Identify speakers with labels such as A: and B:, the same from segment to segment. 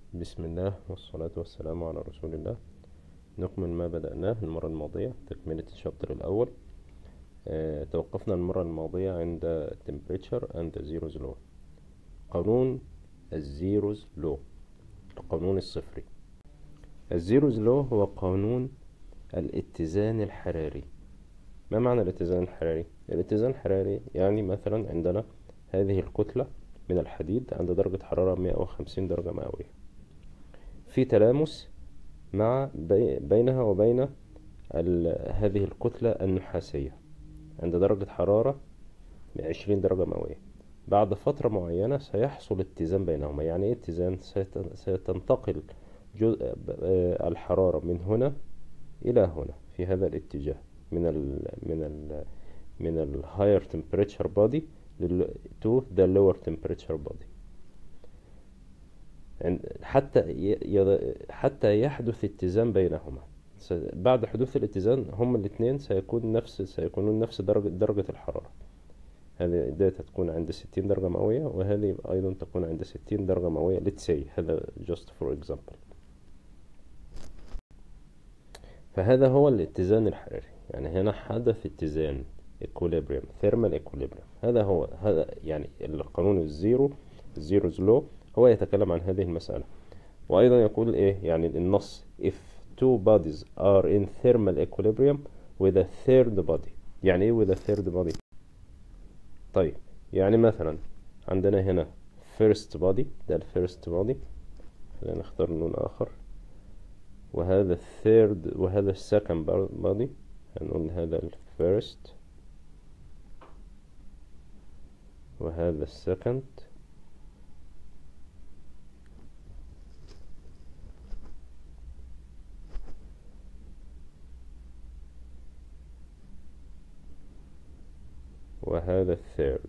A: بسم الله والصلاة والسلام على رسول الله نكمل ما بدأناه المرة الماضية تكملة الشابتر الأول آه، توقفنا المرة الماضية عند temperature and zeros law قانون الزيروز لو القانون الصفري الزيروز لو هو قانون الاتزان الحراري ما معنى الاتزان الحراري؟ الاتزان الحراري يعني مثلا عندنا هذه الكتلة من الحديد عند درجة حرارة 150 درجة مئوية في تلامس مع بي بينها وبين هذه الكتلة النحاسية عند درجة حرارة 20 درجة مئوية بعد فترة معينة سيحصل اتزان بينهما يعني ايه اتزان ستنتقل جزء الحرارة من هنا إلى هنا في هذا الاتجاه من ال من ال من ال higher temperature body to the lower temperature body حتى حتى يحدث اتزان بينهما بعد حدوث الاتزان هما الاثنين سيكون نفس سيكونون نفس درجة درجة الحرارة هذه داتا تكون عند ستين درجة مئوية وهذه أيضا تكون عند ستين درجة مئوية let's say هذا just for example فهذا هو الاتزان الحراري يعني هنا حدث اتزان equilibrium thermal equilibrium هذا هو هذا يعني القانون الزيرو الزيروز لو هو يتكلم عن هذه المسألة وأيضا يقول إيه يعني النص if two bodies are in thermal equilibrium with a third body يعني إيه with a third body طيب يعني مثلا عندنا هنا first body ده ال first body خلينا نختار لون آخر وهذا الثيرد وهذا السكند body هنقول هذا ال first وهذا السكند وهذا الثيرد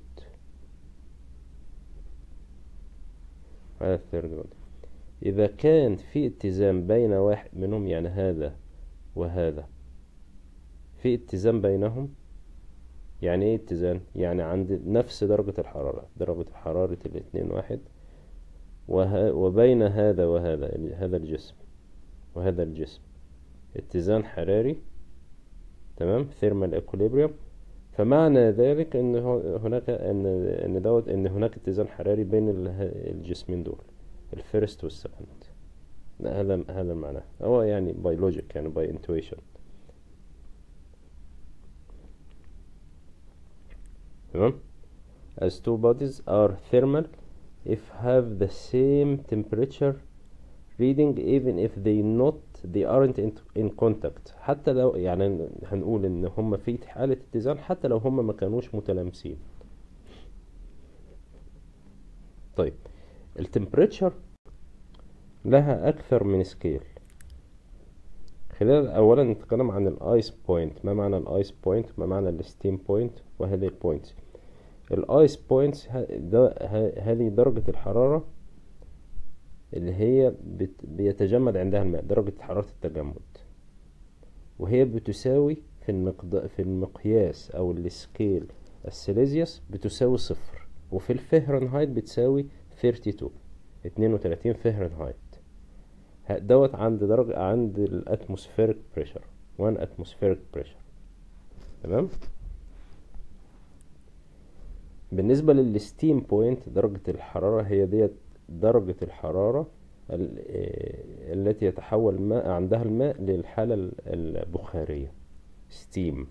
A: هذا الثيرد إذا كان في اتزان بين واحد منهم يعني هذا وهذا في اتزان بينهم يعني ايه اتزان يعني عند نفس درجة الحرارة درجة حرارة الاثنين واحد وه... وبين هذا وهذا هذا الجسم وهذا الجسم اتزان حراري تمام ثيرمال اكوليبريم فمعنى ذلك ان هناك ان ان دوت ان هناك اتزان حراري بين الجسمين دول الفيرست والسكند هذا هذا المعنى هو يعني باي لوجيك يعني باي انتويشن تمام as two bodies are thermal if have the same temperature reading even if they not they aren't in, in contact حتى لو يعني هنقول ان هم في حالة اتزان حتى لو هم ما كانوش متلامسين طيب التمبريتشر لها اكثر من سكيل خلال اولا نتكلم عن الايس بوينت ما معنى الايس بوينت ما معنى الستيم بوينت وهذه البوينت الايس بوينتس هذه درجة الحرارة اللي هي بت بيتجمد عندها الماء درجة حرارة التجمد وهي بتساوي في المقد... في المقياس أو السكيل السيليزيوس بتساوي صفر وفي الفهرنهايت بتساوي 32 32 فهرنهايت دوت عند درجة عند الاتموسفيريك بريشر 1 اتموسفيريك بريشر تمام بالنسبة للستيم بوينت درجة الحرارة هي ديت درجة الحرارة التي يتحول الماء عندها الماء للحالة البخارية ستيم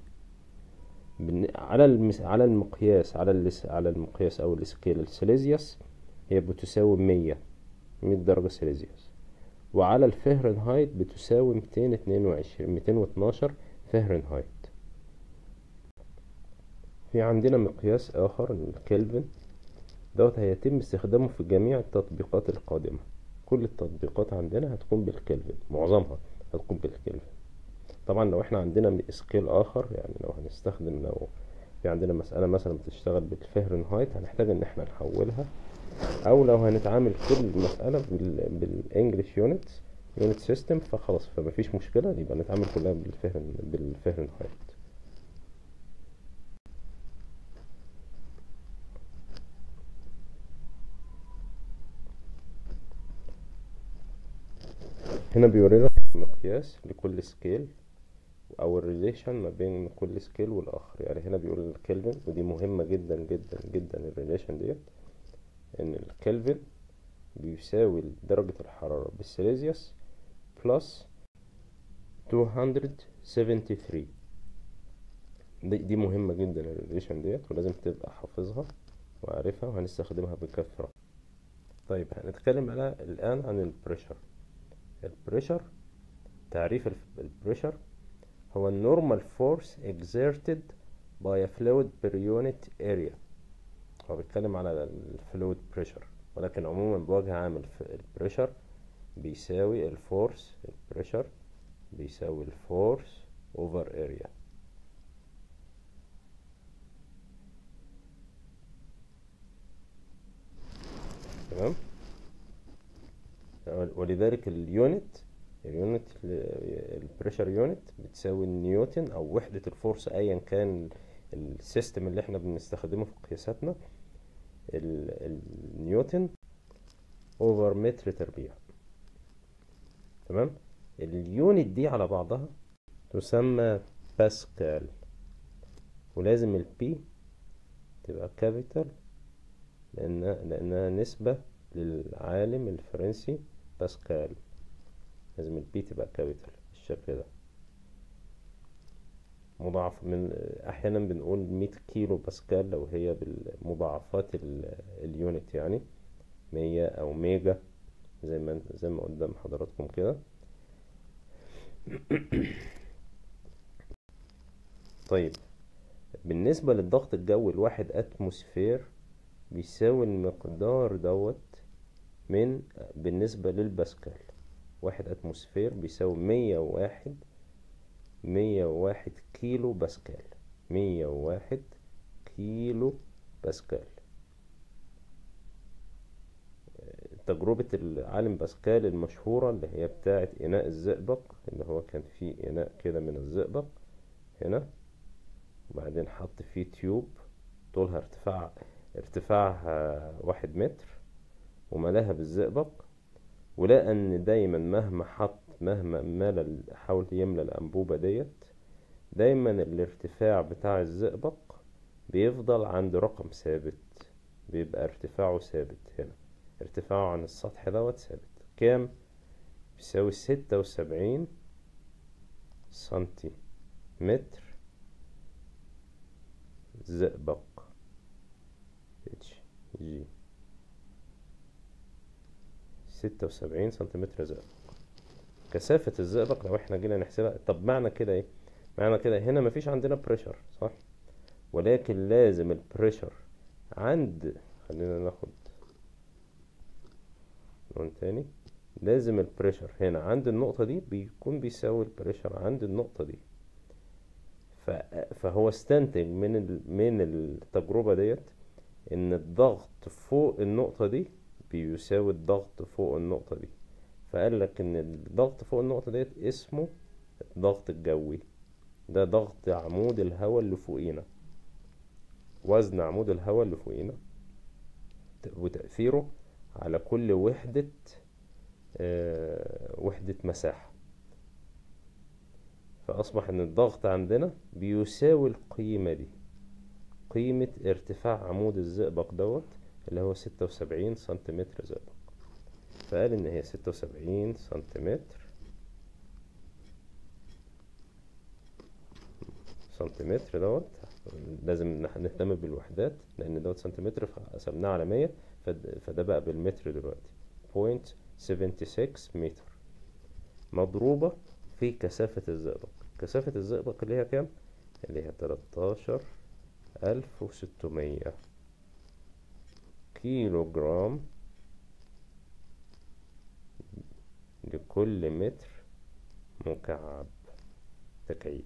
A: على على المقياس على على المقياس او السكيل السيليزيوس هي بتساوي مية مية درجة سيليزيوس وعلى الفهرنهايت بتساوي ميتين اتنين وعشرين ميتين واتناشر فهرنهايت في عندنا مقياس آخر الكلفن دوت هيتم استخدامه في جميع التطبيقات القادمة كل التطبيقات عندنا هتكون بالكلفن معظمها هتكون بالكلفن طبعا لو احنا عندنا سكيل آخر يعني لو هنستخدم لو في عندنا مسألة مثلا بتشتغل بالفهرنهايت هنحتاج ان احنا نحولها او لو هنتعامل كل مسألة بالانجلش يونت يونت سيستم فخلاص فمفيش مشكلة يبقى نتعامل كلها بالفهرن بالفهرنهايت هنا بيورينا مقياس لكل سكيل او الريليشن ما بين كل سكيل والاخر يعني هنا بيقول الكلفن ودي مهمة جدا جدا جدا الريليشن ديت ان الكلفن بيساوي درجة الحرارة بالسيليزيوس بلس 273 دي, دي مهمة جدا الريليشن ديت ولازم تبقى حافظها وعارفها وهنستخدمها بكثرة طيب هنتكلم على الآن عن البريشر البريشر تعريف البريشر هو النورمال فورس exerted by a fluid per unit area هو بيتكلم على الفلويد بريشر ولكن عموما بوجه عام البريشر بيساوي الفورس البريشر بيساوي الفورس over area تمام ولذلك اليونت اليونت البريشر يونت بتساوي النيوتن او وحدة الفورس ايا كان السيستم اللي احنا بنستخدمه في قياساتنا النيوتن اوفر متر تربيع تمام اليونت دي على بعضها تسمى باسكال ولازم البي تبقى كابيتال لأن لأنها نسبة للعالم الفرنسي باسكال لازم البي تبقى كابيتال بالشكل ده مضاعف من أحيانا بنقول مية كيلو باسكال لو هي بالمضاعفات اليونت يعني مية أو ميجا زي ما زي ما قدام حضراتكم كده طيب بالنسبة للضغط الجوي الواحد أتموسفير بيساوي المقدار دوت من بالنسبة للباسكال واحد أتموسفير بيساوي مية وواحد مية وواحد كيلو باسكال مية وواحد كيلو باسكال تجربة العالم باسكال المشهورة اللي هي بتاعة إناء الزئبق اللي هو كان فيه إناء كده من الزئبق هنا وبعدين حط فيه تيوب طولها ارتفاع ارتفاعها واحد متر وملاها بالزئبق ولقى ان دايما مهما حط مهما مال حاول يملى الانبوبة ديت دايما الارتفاع بتاع الزئبق بيفضل عند رقم ثابت بيبقى ارتفاعه ثابت هنا ارتفاعه عن السطح دوت ثابت كام بيساوي ستة وسبعين سنتي متر زئبق اتش جي ستة وسبعين سنتيمتر زئبق كثافة الزئبق لو احنا جينا نحسبها طب معنى كده ايه معنى كده هنا مفيش عندنا بريشر صح ولكن لازم البريشر عند خلينا ناخد لون تاني لازم البريشر هنا عند النقطة دي بيكون بيساوي البريشر عند النقطة دي فهو استنتج من من التجربة ديت ان الضغط فوق النقطة دي بيساوي الضغط فوق النقطة دي فقال لك ان الضغط فوق النقطة ديت اسمه الضغط الجوي ده ضغط عمود الهواء اللي فوقينا وزن عمود الهواء اللي فوقينا وتأثيره على كل وحدة آه وحدة مساحة فأصبح إن الضغط عندنا بيساوي القيمة دي قيمة ارتفاع عمود الزئبق دوت اللي هو ستة وسبعين سنتيمتر زئبق فقال إن هي ستة وسبعين سنتيمتر سنتيمتر دوت لازم نهتم بالوحدات لأن دوت سنتيمتر فقسمناه على مية فده بقى بالمتر دلوقتي بوينت سفنتي سكس متر مضروبة في كثافة الزئبق كثافة الزئبق اللي هي كام؟ اللي هي تلاتاشر ألف وستمية كيلو جرام لكل متر مكعب تكعيب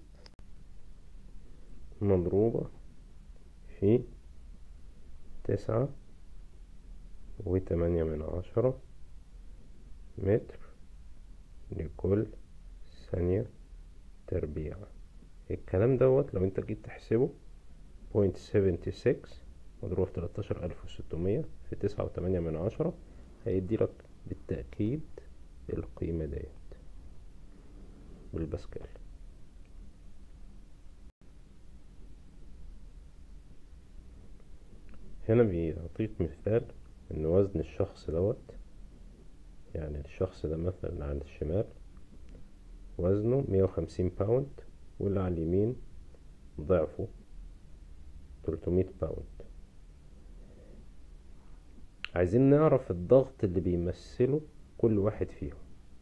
A: مضروبة في تسعة وتمانية من عشرة متر لكل ثانية تربيع الكلام دوت لو انت جيت تحسبه بوينت سفنتي سكس مضروب في تلاتاشر ألف وستمية في تسعة وتمانية من عشرة هيديلك بالتأكيد القيمة ديت بالباسكال هنا بيعطيك مثال ان وزن الشخص دوت يعني الشخص ده مثلا على الشمال وزنه مية وخمسين باوند واللي على اليمين ضعفه تلتمية باوند عايزين نعرف الضغط اللي بيمثله كل واحد فيهم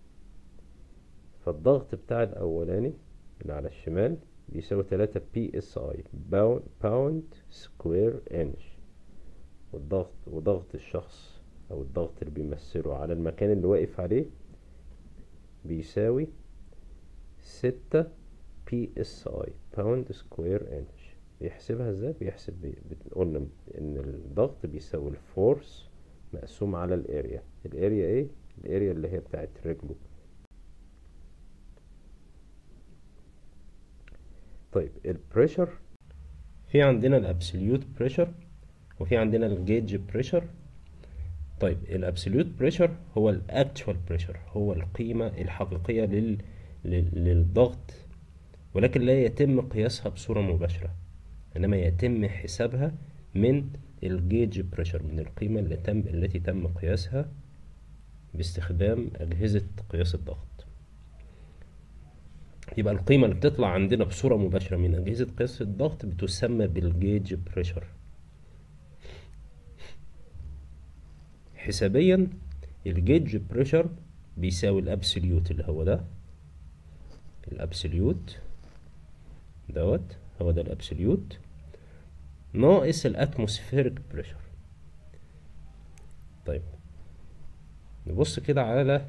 A: فالضغط بتاع الأولاني اللي على الشمال بيساوي تلاتة بي اس اي باوند سكوير انش والضغط وضغط الشخص أو الضغط اللي بيمثله على المكان اللي واقف عليه بيساوي ستة بي اس اي باوند سكوير انش بيحسبها ازاي بيحسب بي... قلنا ان الضغط بيساوي الفورس مقسوم على الاريا الاريا ايه الاريا اللي هي بتاعت رجله طيب البريشر في عندنا الابسوليوت بريشر وفي عندنا الجيج بريشر طيب الابسوليوت بريشر هو الاكتوال بريشر هو القيمة الحقيقية لل... لل... للضغط ولكن لا يتم قياسها بصورة مباشرة إنما يتم حسابها من الجيج بريشر من القيمة اللي تم التي تم قياسها باستخدام أجهزة قياس الضغط يبقى القيمة اللي بتطلع عندنا بصورة مباشرة من أجهزة قياس الضغط بتسمى بالجيج بريشر حسابيا الجيج بريشر بيساوي الابسوليوت اللي هو ده الابسوليوت دوت هو ده الابسوليوت ناقص الاتموسفيريك بريشر طيب نبص كده على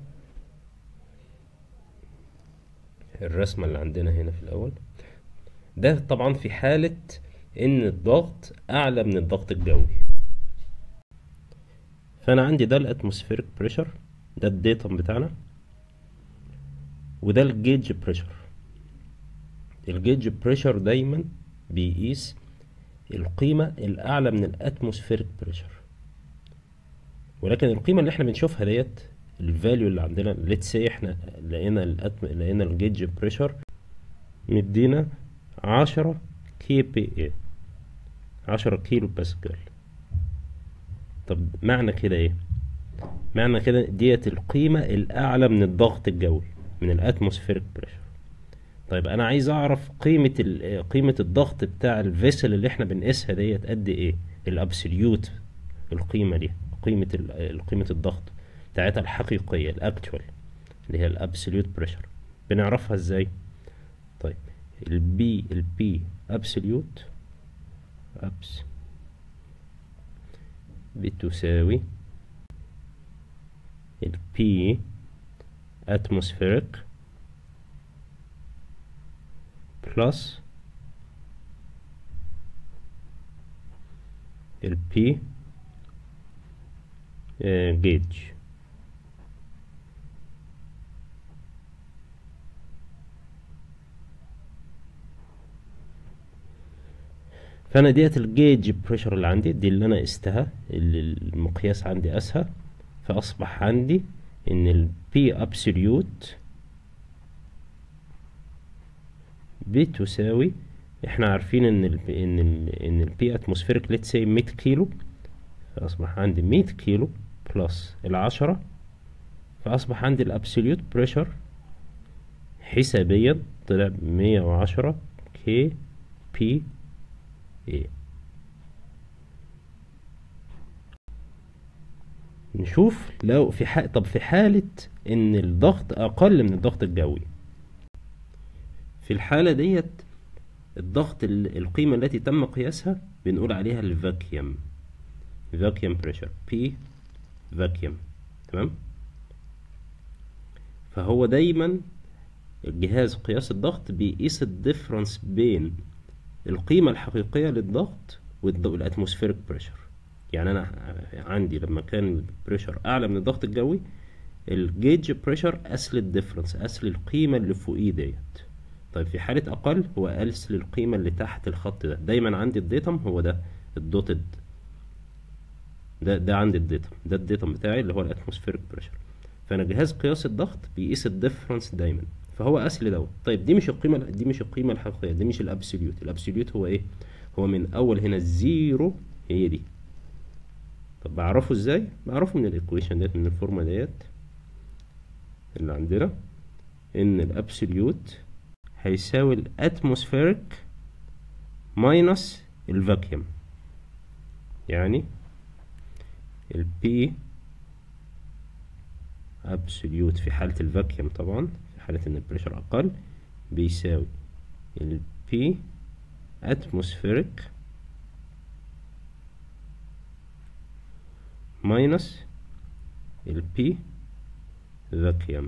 A: الرسمة اللي عندنا هنا في الأول ده طبعا في حالة إن الضغط أعلى من الضغط الجوي فأنا عندي ده الاتموسفيريك بريشر ده الديتم بتاعنا وده الجيج بريشر الجيج بريشر دايما بيقيس القيمة الأعلى من الاتموسفيريك بريشر ولكن القيمة اللي احنا بنشوفها ديت الفاليو اللي عندنا ليتس سي احنا لقينا الأتم... لقينا الجيج بريشر مدينا عشرة كي بي اي عشرة كيلو باسكال طب معنى كده ايه معنى كده ديت القيمة الأعلى من الضغط الجوي من الاتموسفيريك بريشر طيب انا عايز اعرف قيمة قيمة الضغط بتاع الفيسل اللي احنا بنقيسها ديت قد ايه الابسوليوت القيمة دي قيمة قيمة الضغط بتاعتها الحقيقية الاكتوال اللي هي الابسوليوت بريشر بنعرفها ازاي طيب البي البي ابسوليوت ابس بتساوي البي atmospheric plus ال P gauge فانا ديت الجيج بريشر اللي عندي دي اللي انا قستها اللي المقياس عندي قاسها فاصبح عندي ان ال P absolute بتساوي احنا عارفين ان ال ان ال ان ال P atmospheric let's say 100 كيلو فاصبح عندي 100 كيلو بلس العشرة فاصبح عندي الابسوليوت بريشر حسابيا طلع مية وعشرة كي بي اي نشوف لو في حق طب في حالة ان الضغط اقل من الضغط الجوي في الحالة ديت الضغط القيمة التي تم قياسها بنقول عليها الفاكيوم فاكيوم بريشر بي فاكيوم تمام فهو دايما الجهاز قياس الضغط بيقيس الديفرنس بين القيمة الحقيقية للضغط والاتموسفيريك بريشر يعني انا عندي لما كان البريشر اعلى من الضغط الجوي الجيج بريشر قاس لي الديفرنس قاس لي القيمة اللي فوقيه ديت طيب في حالة اقل هو قاس لي القيمة اللي تحت الخط ده دايما عندي الديتم هو ده الدوتد ده ده عندي الديتم ده الديتم بتاعي اللي هو الاتموسفيريك بريشر فانا جهاز قياس الضغط بيقيس الديفرنس دايما فهو اصل دوت طيب دي مش القيمه دي مش القيمه الحقيقيه دي مش الابسوليوت الابسوليوت هو ايه هو من اول هنا الزيرو هي دي طب بعرفه ازاي بعرفه من الايكويشن ديت من الفورمه ديت اللي عندنا ان الابسوليوت هيساوي الاتموسفيريك ماينس الفاكيوم يعني ال P absolute في حالة الفاكيوم طبعا في حالة ان البريشر اقل بيساوي ال P atmospheric minus ال P vacuum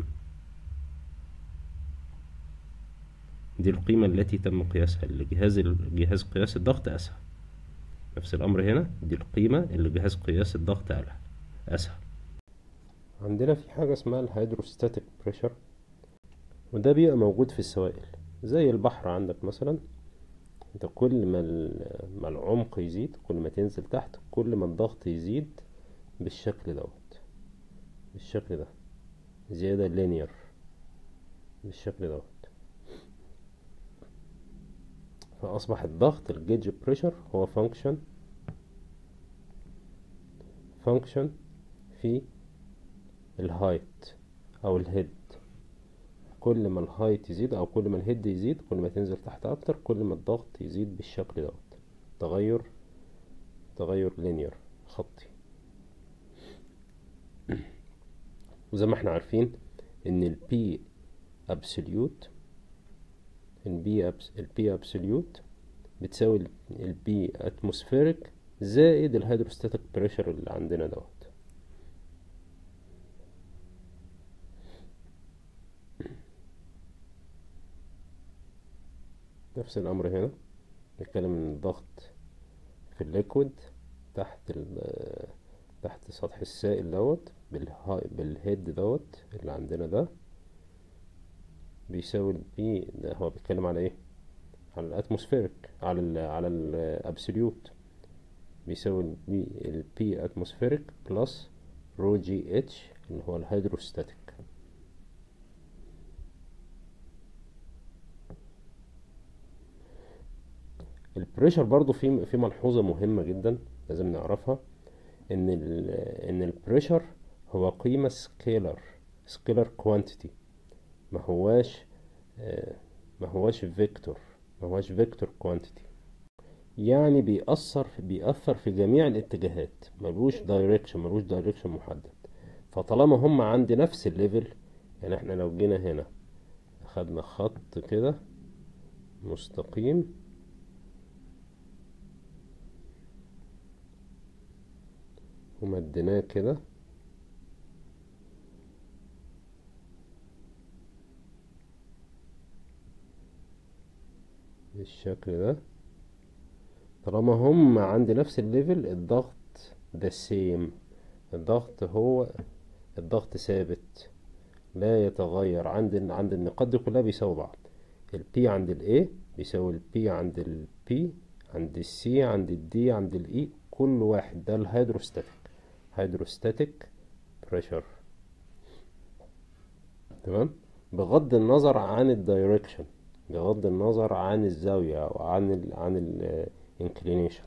A: دي القيمة التي تم قياسها لجهاز جهاز قياس الضغط أسهل نفس الأمر هنا دي القيمة اللي جهاز قياس الضغط قالها أسهل عندنا في حاجة اسمها الهيدروستاتيك بريشر وده بيبقى موجود في السوائل زي البحر عندك مثلا انت كل ما ما العمق يزيد كل ما تنزل تحت كل ما الضغط يزيد بالشكل دوت بالشكل ده زيادة لينير بالشكل دوت فأصبح الضغط الجيج بريشر هو فانكشن فانكشن في الهايت أو الهيد كل ما الهايت يزيد أو كل ما الهيد يزيد كل ما تنزل تحت أكتر كل ما الضغط يزيد بالشكل دوت تغير تغير لينير خطي وزي ما احنا عارفين ان البي ابسوليوت البي أبس البي ابسوليوت بتساوي البي اتموسفيريك زائد الهيدروستاتيك بريشر اللي عندنا دوت نفس الامر هنا نتكلم ان الضغط في الليكويد تحت تحت سطح السائل دوت بالهيد دوت اللي عندنا ده بيساوي البي ده هو بيتكلم على ايه على الاتموسفيريك على ال على الابسوليوت بيساوي البي البي اتموسفيريك بلس رو جي اتش اللي هو الهيدروستاتيك البريشر برضو في في ملحوظه مهمه جدا لازم نعرفها ان ال ان البريشر هو قيمه سكيلر سكيلر كوانتيتي ما هواش ما هواش فيكتور ما هواش فيكتور كوانتيتي يعني بيأثر بيأثر في جميع الاتجاهات ملوش دايركشن ملوش دايركشن محدد فطالما هم عند نفس الليفل يعني احنا لو جينا هنا خدنا خط كده مستقيم ومديناه كده بالشكل ده طالما هم عند نفس الليفل الضغط ده سيم الضغط هو الضغط ثابت لا يتغير عند عند النقاط دي كلها بيساوي بعض البي عند الاي بيساوي البي عند البي عند السي عند الدي عند الاي كل واحد ده الهيدروستاتيك هيدروستاتيك بريشر تمام بغض النظر عن الدايركشن بغض النظر عن الزاوية أو عن ال عن ال inclination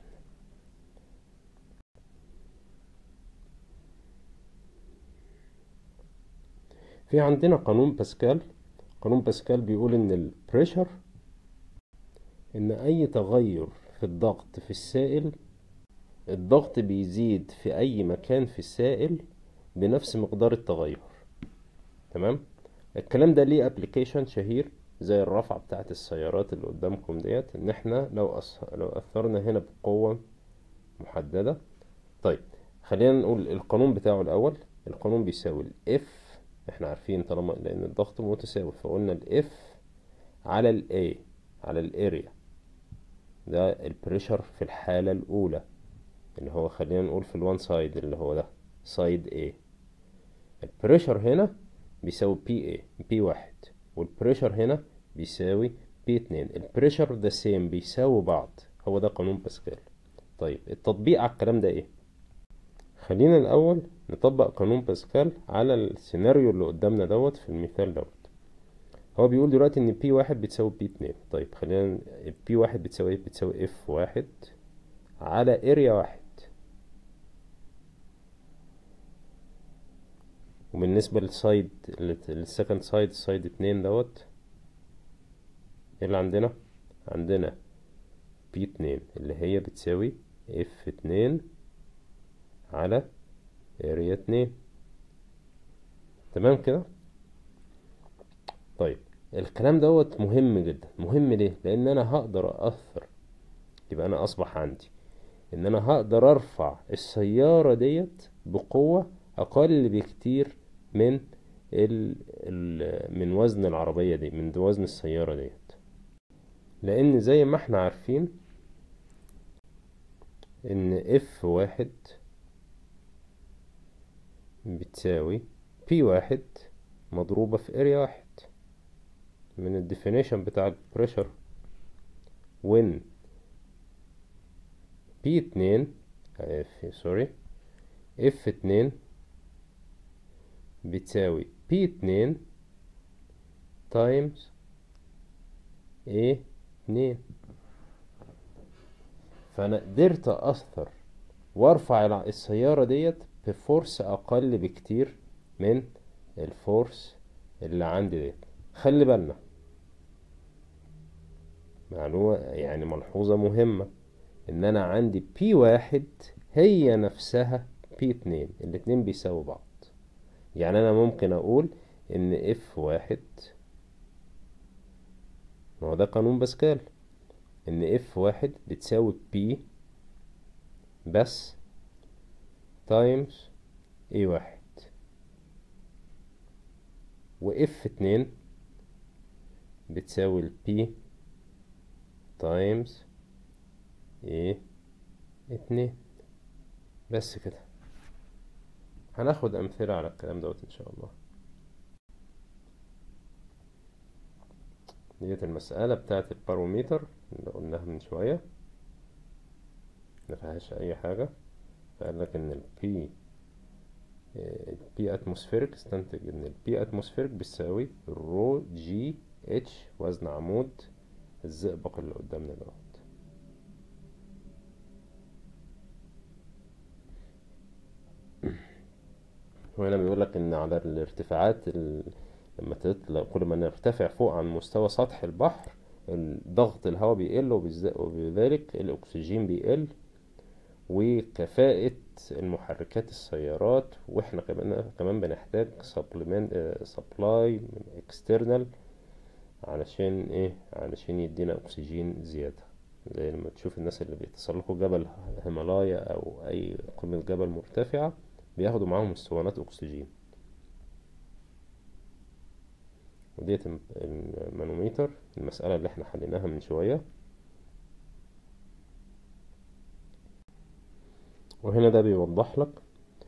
A: في عندنا قانون باسكال قانون باسكال بيقول ان البريشر ان اي تغير في الضغط في السائل الضغط بيزيد في اي مكان في السائل بنفس مقدار التغير تمام الكلام ده ليه ابلكيشن شهير زي الرفعة بتاعة السيارات اللي قدامكم ديت ان احنا لو أص... لو اثرنا هنا بقوة محددة طيب خلينا نقول القانون بتاعه الاول القانون بيساوي الاف احنا عارفين طالما لان الضغط متساوي فقلنا الاف على الاي على الاريا ده البريشر في الحالة الاولى اللي هو خلينا نقول في الوان سايد اللي هو ده سايد A البريشر هنا بيساوي بي اي بي واحد والبريشر هنا بيساوي بي اتنين البريشر ذا سيم بيساوي بعض هو ده قانون باسكال طيب التطبيق على الكلام ده ايه خلينا الاول نطبق قانون باسكال على السيناريو اللي قدامنا دوت في المثال دوت هو بيقول دلوقتي ان بي واحد بتساوي بي اتنين طيب خلينا بي واحد بتساوي ايه بتساوي اف واحد على اريا واحد وبالنسبة للسايد للسكند سايد سايد اتنين دوت ايه اللي عندنا عندنا بي اتنين اللي هي بتساوي اف اتنين على اريا اتنين تمام كده طيب الكلام دوت مهم جدا مهم ليه لان انا هقدر اثر يبقى انا اصبح عندي ان انا هقدر ارفع السيارة ديت بقوة اقل بكتير من ال ال من وزن العربية دي من وزن السيارة ديت لان زي ما احنا عارفين ان اف واحد بتساوي بي واحد مضروبة في اريا واحد من الديفينيشن بتاع البريشر when بي اتنين سوري اف اتنين بتساوي بي اتنين تايمز ايه اتنين فانا قدرت اثر وارفع السيارة ديت بفورس اقل بكتير من الفورس اللي عندي ديت خلي بالنا معلومة يعني ملحوظة مهمة ان انا عندي بي واحد هي نفسها بي اتنين الاتنين بيساوي بعض يعني انا ممكن اقول ان اف واحد ما هو ده قانون باسكال ان اف واحد بتساوي بي بس تايمز اي واحد واف اتنين بتساوي البي تايمز ايه اتنين بس كده هناخد امثلة على الكلام دوت ان شاء الله ديت المسألة بتاعت الباروميتر اللي قلناها من شوية مفيهاش اي حاجة فقال لك ان البي البي اتموسفيرك استنتج ان البي اتموسفيرك بتساوي رو جي اتش وزن عمود الزئبق اللي قدامنا دوت وهنا بيقول لك ان على الارتفاعات ال... لما تطلع كل ما نرتفع فوق عن مستوى سطح البحر ضغط الهواء بيقل وبذلك الاكسجين بيقل وكفاءة المحركات السيارات واحنا كمان كمان بنحتاج سبلاي اكسترنال علشان ايه علشان يدينا اكسجين زيادة زي لما تشوف الناس اللي بيتسلقوا جبل هيمالايا او اي قمة جبل مرتفعة بياخدوا معاهم اسطوانات اكسجين وديت المانوميتر المسألة اللي احنا حليناها من شوية وهنا ده بيوضح لك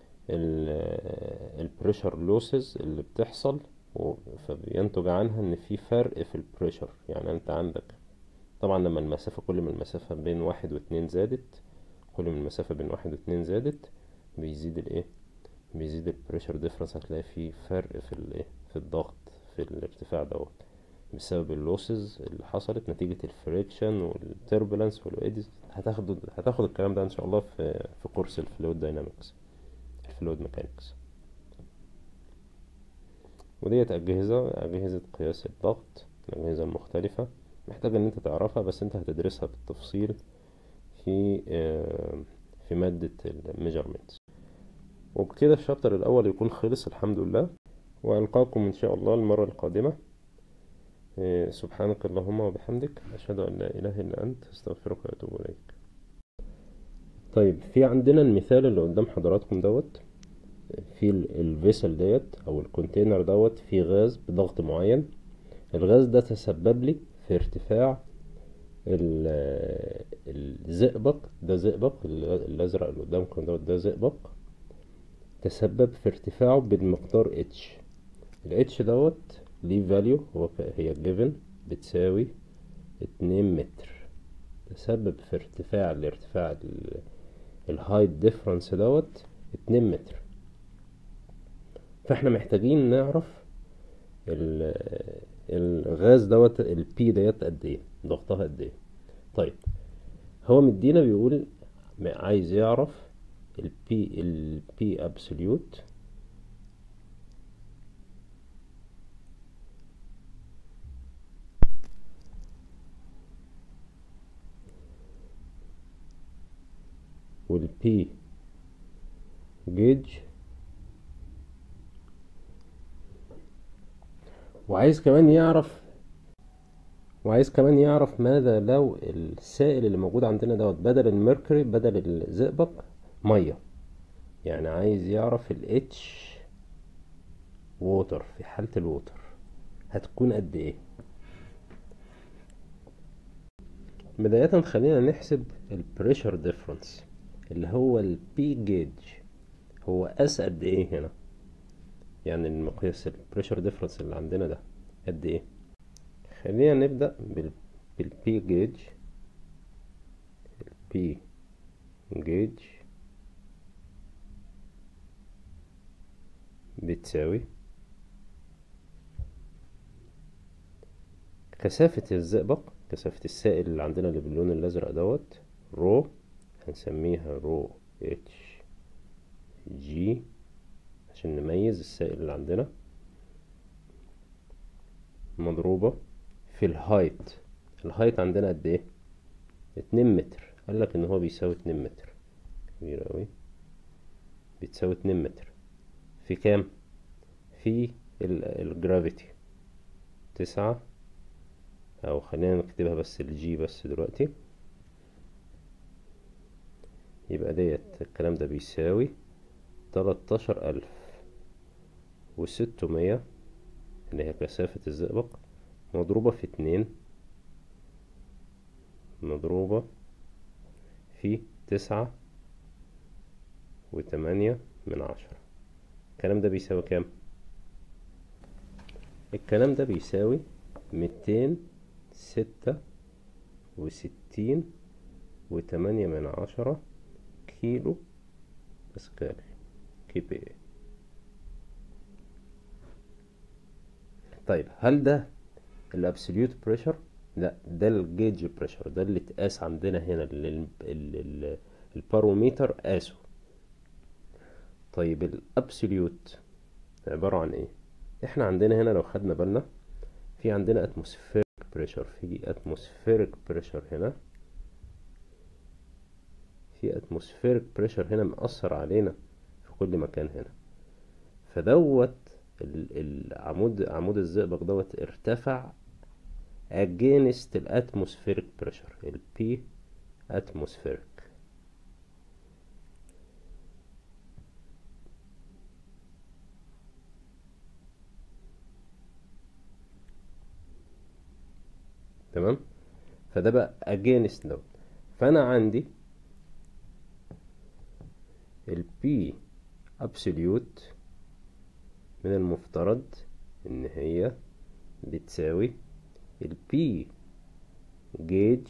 A: البريشر لوسز اللي بتحصل فبينتج عنها ان في فرق في البريشر يعني انت عندك طبعا لما المسافة كل ما المسافة بين واحد واتنين زادت كل ما المسافة بين واحد واتنين زادت بيزيد الايه بيزيد البريشر ديفرنس هتلاقي في فرق في الايه في الضغط في الارتفاع دوت بسبب اللوسز اللي حصلت نتيجة الفريكشن والتربulence والويدز هتاخد هتاخد الكلام ده ان شاء الله في في كورس الفلويد داينامكس الفلويد ميكانكس وديت أجهزة أجهزة قياس الضغط الأجهزة المختلفة محتاج إن أنت تعرفها بس أنت هتدرسها بالتفصيل في في مادة الميجرمنتس وبكده الشابتر الأول يكون خلص الحمد لله وألقاكم إن شاء الله المرة القادمة سبحانك اللهم وبحمدك أشهد أن لا إله إلا أنت أستغفرك وأتوب إليك طيب في عندنا المثال اللي قدام حضراتكم دوت في الفيسل ديت او الكونتينر دوت في غاز بضغط معين الغاز ده تسبب لي في ارتفاع الزئبق ده زئبق الازرق اللي قدامكم دوت ده زئبق تسبب في ارتفاعه بالمقدار اتش الاتش دوت ليه فاليو هو هي جيفن بتساوي اتنين متر تسبب في ارتفاع الارتفاع الهايت ديفرنس دوت اتنين متر فاحنا محتاجين نعرف ال- الغاز دوت البي ديت قد ايه ضغطها قد ايه طيب هو مدينا بيقول م- عايز يعرف البي البي ابسوليوت والبي جيج وعايز كمان يعرف وعايز كمان يعرف ماذا لو السائل اللي موجود عندنا دوت بدل الميركوري بدل الزئبق ميه يعني عايز يعرف ال H ووتر في حالة الووتر هتكون قد ايه بداية خلينا نحسب البريشر ديفرنس اللي هو البي جيج هو اس قد ايه هنا يعني المقياس البريشر ديفرنس اللي عندنا ده قد ايه خلينا نبدأ بال بالبي جيج البي جيج بتساوي كثافة الزئبق كثافة السائل اللي عندنا اللي باللون الأزرق دوت رو هنسميها رو اتش جي عشان نميز السائل اللي عندنا مضروبة في الهايت الهايت عندنا قد ايه اتنين متر قالك ان هو بيساوي اتنين متر كبير اوي بتساوي اتنين متر في كام في الجرافيتي تسعة او خلينا نكتبها بس الجي بس دلوقتي يبقى ديت الكلام ده بيساوي تلاتاشر ألف وستمية اللي هي كثافة الزئبق مضروبة في اتنين مضروبة في تسعة وتمانية من عشرة الكلام ده بيساوي كام؟ الكلام ده بيساوي ميتين ستة وستين وتمانية من عشرة كيلو باسكال كي بي اي طيب هل ده الابسوليوت بريشر لا ده الجيج بريشر ده اللي اتقاس عندنا هنا اللي ال- ال- ال- الباروميتر قاسه طيب الابسوليوت عبارة عن ايه احنا عندنا هنا لو خدنا بالنا في عندنا اتموسفيريك بريشر في اتموسفيريك بريشر هنا في اتموسفيريك بريشر هنا مأثر علينا في كل مكان هنا فدوت ال- العمود عمود الزئبق دوت ارتفع against الاتموسفيريك بريشر البي اتموسفيريك تمام فده بقى against دوت فانا عندي البي absolute من المفترض ان هي بتساوي البي جيج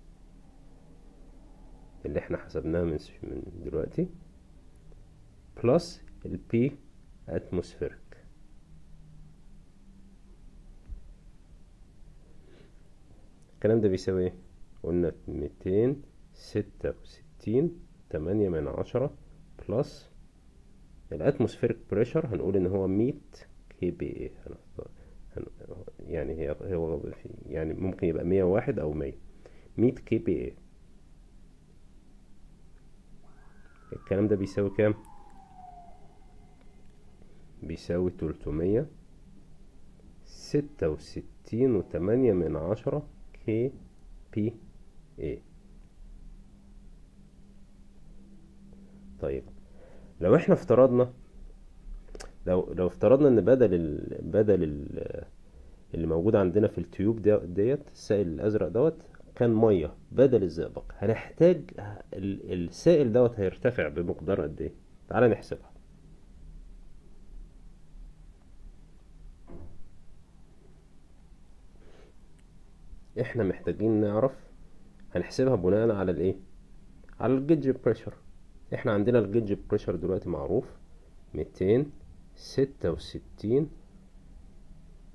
A: اللي احنا حسبناها من من دلوقتي بلس البي اتموسفيريك الكلام ده بيساوي ايه قلنا ميتين ستة وستين تمانية من عشرة بلس الاتموسفيريك بريشر هنقول ان هو ميت كي بي اي يعني هي هو في يعني ممكن يبقى مية واحد او مية ميت كي بي اي الكلام ده بيساوي كام بيساوي تلتمية ستة وستين وتمانية من عشرة كي بي اي طيب لو احنا افترضنا لو لو افترضنا ان بدل ال بدل ال اللي موجود عندنا في التيوب ده ديت السائل الازرق دوت كان ميه بدل الزئبق هنحتاج ال- السائل دوت هيرتفع بمقدار قد ايه تعالى نحسبها احنا محتاجين نعرف هنحسبها بناء على الايه على الجيج بريشر احنا عندنا الجيج بريشر دلوقتي معروف ميتين ستة وستين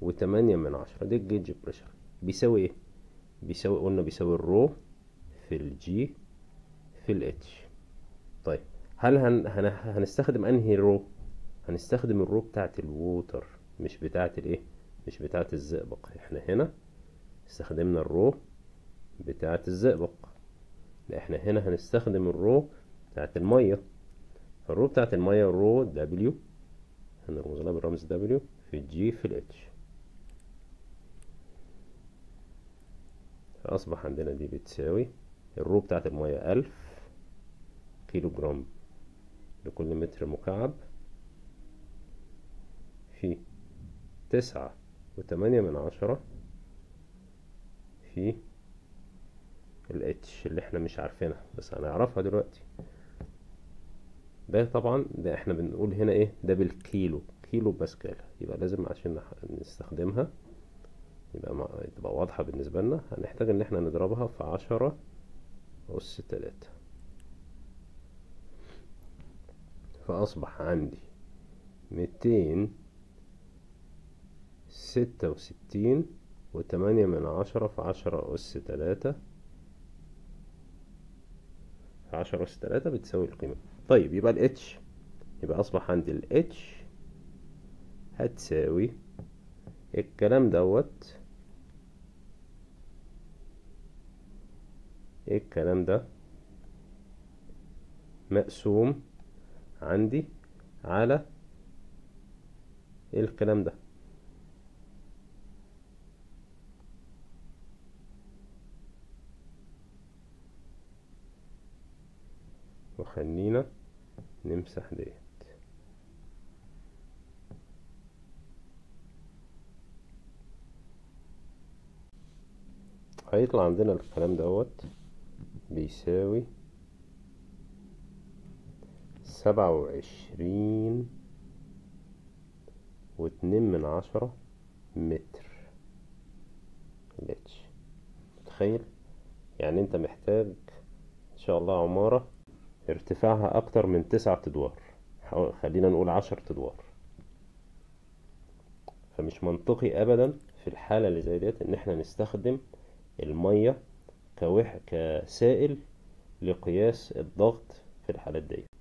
A: وتمانية من عشرة دي الجيج بريشر بيساوي ايه بيساوي قلنا بيساوي الرو في الجي في الاتش طيب هل هن... هن... هنستخدم انهي رو هنستخدم الرو بتاعت الووتر مش بتاعت الايه مش بتاعت الزئبق احنا هنا استخدمنا الرو بتاعت الزئبق لا احنا هنا هنستخدم الرو بتاعت المية الرو بتاعت المية الرو دبليو هنرمز لها بالرمز دبليو في الجي في الاتش فأصبح عندنا دي بتساوي الرو بتاعت المية ألف كيلو جرام لكل متر مكعب في تسعة وتمانية من عشرة في الاتش اللي احنا مش عارفينها بس هنعرفها دلوقتي ده طبعا ده احنا بنقول هنا ايه ده بالكيلو كيلو باسكال يبقى لازم عشان نستخدمها يبقى مع... تبقى واضحة بالنسبة لنا هنحتاج ان احنا نضربها في عشرة أس تلاتة فأصبح عندي ميتين ستة وستين وتمانية من عشرة في عشرة أس تلاتة في عشرة أس تلاتة بتساوي القيمة طيب يبقى ال H يبقى أصبح عندي ال H هتساوي الكلام دوت ايه الكلام ده مقسوم عندي على ايه الكلام ده وخلينا نمسح ديت هيطلع عندنا الكلام دوت بيساوي سبعة وعشرين واتنين من عشرة متر الاتش متخيل يعني انت محتاج ان شاء الله عمارة ارتفاعها اكتر من تسعة ادوار خلينا نقول عشر ادوار فمش منطقي ابدا في الحالة اللي زي ديت ان احنا نستخدم المية كوح كسائل لقياس الضغط في الحالات دي